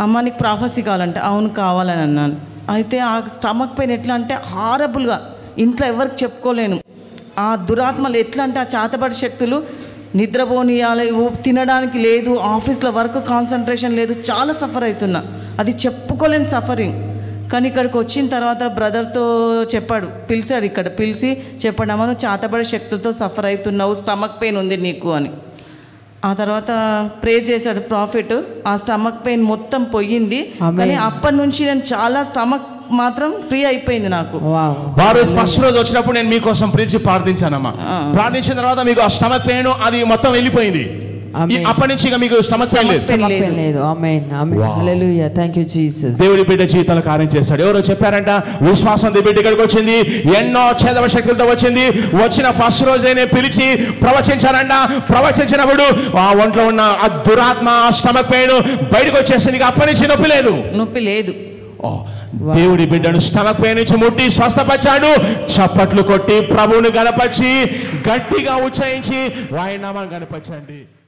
అమ్మ నీకు ప్రాఫసీ కావాలంటే అవును కావాలని అన్నాను అయితే ఆ స్టమక్ పెయిన్ ఎట్లా అంటే హారబుల్గా ఇంట్లో ఎవరికి చెప్పుకోలేను ఆ దురాత్మలు ఎట్లా అంటే ఆ చేతబడి శక్తులు నిద్రపోనియాలి ఊ- తినడానికి లేదు ఆఫీస్లో వర్క్ కాన్సన్ట్రేషన్ లేదు చాలా సఫర్ అవుతున్నా అది చెప్పుకోలేని సఫరింగ్ కానీ ఇక్కడికి వచ్చిన తర్వాత బ్రదర్తో చెప్పాడు పిలిచాడు ఇక్కడ పిలిచి చెప్పాడు అమ్మ నువ్వు చేతబడి శక్తులతో సఫర్ అవుతున్నావు స్టమక్ పెయిన్ ఉంది నీకు అని ఆ తర్వాత ప్రే చేశాడు ప్రాఫిట్ ఆ స్టమక్ పెయిన్ మొత్తం పోయింది Amen. కానీ అప్పటి నుంచి నేను చాలా స్టమక్ మాత్రం ఫ్రీ అయిపోయింది నాకు వావ్ వారు ఫస్ట్ రోజు వచ్చినప్పుడు నేను మీకోసం పిలిచి ప్రార్థించానమ్మా ప్రార్థించిన తర్వాత మీకు ఆ స్టమక్ పెయిన్ అది మొత్తం వెళ్ళిపోయింది Amen. ఈ- అప్పటి నుంచి ఇక మీకు స్టమక్ పెయిన్ లేదు Stomach pain స్టమక్ లేదు amen amen Wow. Hallelujah thank you Jesus దేవుడి బిడ్డ జీవితాలు కార్యం చేస్తాడు ఎవరో చెప్పారంట విశ్వాసం బిడ్డ ఇక్కడికి వచ్చింది ఎన్నో చేదవ శక్తులతో వచ్చింది వచ్చిన ఫస్ట్ రోజైనే పిలిచి ప్రవచించారంట ప్రవచించినప్పుడు ఆ ఒంట్లో ఉన్న ఆ దురాత్మ ఆ స్టమక్ పెయిన్ బయటకు వచ్చేసింది ఇక అప్పటి నుంచి నొప్పి లేదు నొప్పి లేదు ఓ, దేవుడి బిడ్డను స్టమక్ పై నుంచి ముట్టి స్వస్థపరిచాడు చప్పట్లు కొట్టి ప్రభువుని గణపరిచి గట్టిగా ఉచ్చరించి వాయినామాన్ని గణపరచండి